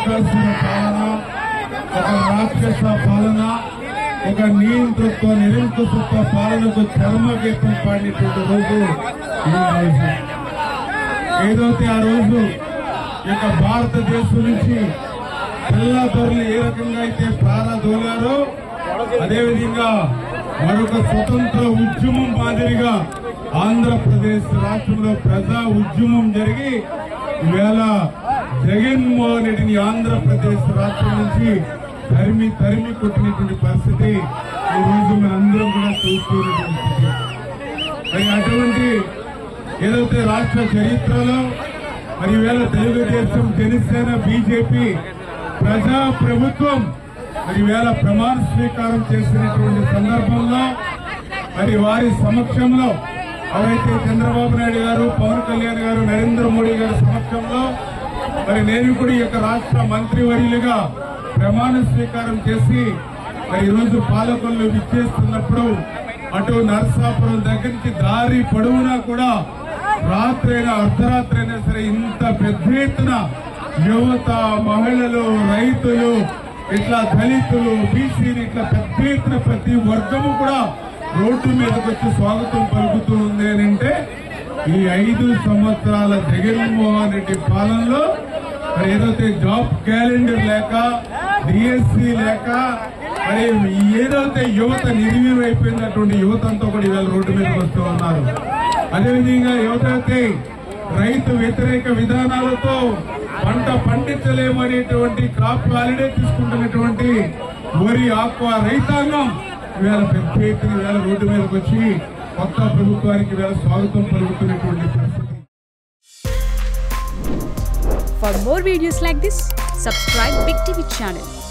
రాక్షసుల పాలన ఒక రాక్షస పాలన ఒక నియంతృత్వ నిరంకుశత్వ పాలనకు చర్మగీతం పాడినటువంటి రోజు ఈ రోజు ఏదైతే ఆ రోజు ఈ యొక్క భారతదేశం నుంచి తెల్లదొరలు ఏ రకంగా అయితే ప్రారదోలారో అదేవిధంగా మరొక స్వతంత్ర ఉద్యమం మాదిరిగా ఆంధ్రప్రదేశ్ రాష్ట్రంలో ప్రజా ఉద్యమం జరిగి ఈవేళ జగన్మోహన్ రెడ్డిని ఆంధ్రప్రదేశ్ రాష్ట్రం నుంచి తరిమి తరిమి కొట్టినటువంటి పరిస్థితి ఈ రోజు మనందరం కూడా చూస్తున్నటువంటి స్థితి. మరి అటువంటి ఏదైతే రాష్ట్ర చరిత్రలో మరి ఈవేళ తెలుగుదేశం జనసేన బీజేపీ ప్రజా ప్రభుత్వం మరి ఈవేళ ప్రమాణ స్వీకారం చేసినటువంటి సందర్భంలో మరి వారి సమక్షంలో ఎవరైతే చంద్రబాబు నాయుడు గారు పవన్ కళ్యాణ్ గారు నరేంద్ర మోడీ గారి సమక్షంలో మరి నేను కూడా ఈ యొక్క రాష్ట్ర మంత్రివర్యులుగా ప్రమాణ స్వీకారం చేసి మరి ఈరోజు పాలకొల్లు విచ్చేస్తున్నప్పుడు అటు నరసాపురం దగ్గర నుంచి దారి పొడవునా కూడా రాత్రైనా అర్ధరాత్రైనా సరే ఇంత పెద్ద ఎత్తున యువత మహిళలు రైతులు ఇట్లా దళితులు బీసీలు ఇట్లా పెద్ద ఎత్తున ప్రతి వర్గము కూడా రోడ్డు మీదకి వచ్చి స్వాగతం పలుకుతూ ఉంది అని అంటే ఈ ఐదు సంవత్సరాల జగన్మోహన్ రెడ్డి పాలనలో మరి ఏదైతే జాబ్ క్యాలెండర్ లేక డిఎస్సి లేక మరి ఏదైతే యువత నిర్వీర్యం అయిపోయినటువంటి యువత అంతా కూడా ఇవాళ రోడ్డు మీదకి వస్తూ ఉన్నారు అదేవిధంగా ఎవరైతే రైతు వ్యతిరేక విధానాలతో పంట పండించలేమనేటువంటి క్రాప్ హాలిడే తీసుకుంటున్నటువంటి వరి ఆక్వా రైతాంగం ఇవాళ పెద్ద ఎత్తున ఇవాళ రోడ్డు మీదకి వచ్చి కొత్త ప్రభుత్వానికి ఇవాళ స్వాగతం పలుకుతున్నటువంటి పరిస్థితి For more videos like this, subscribe Big TV channel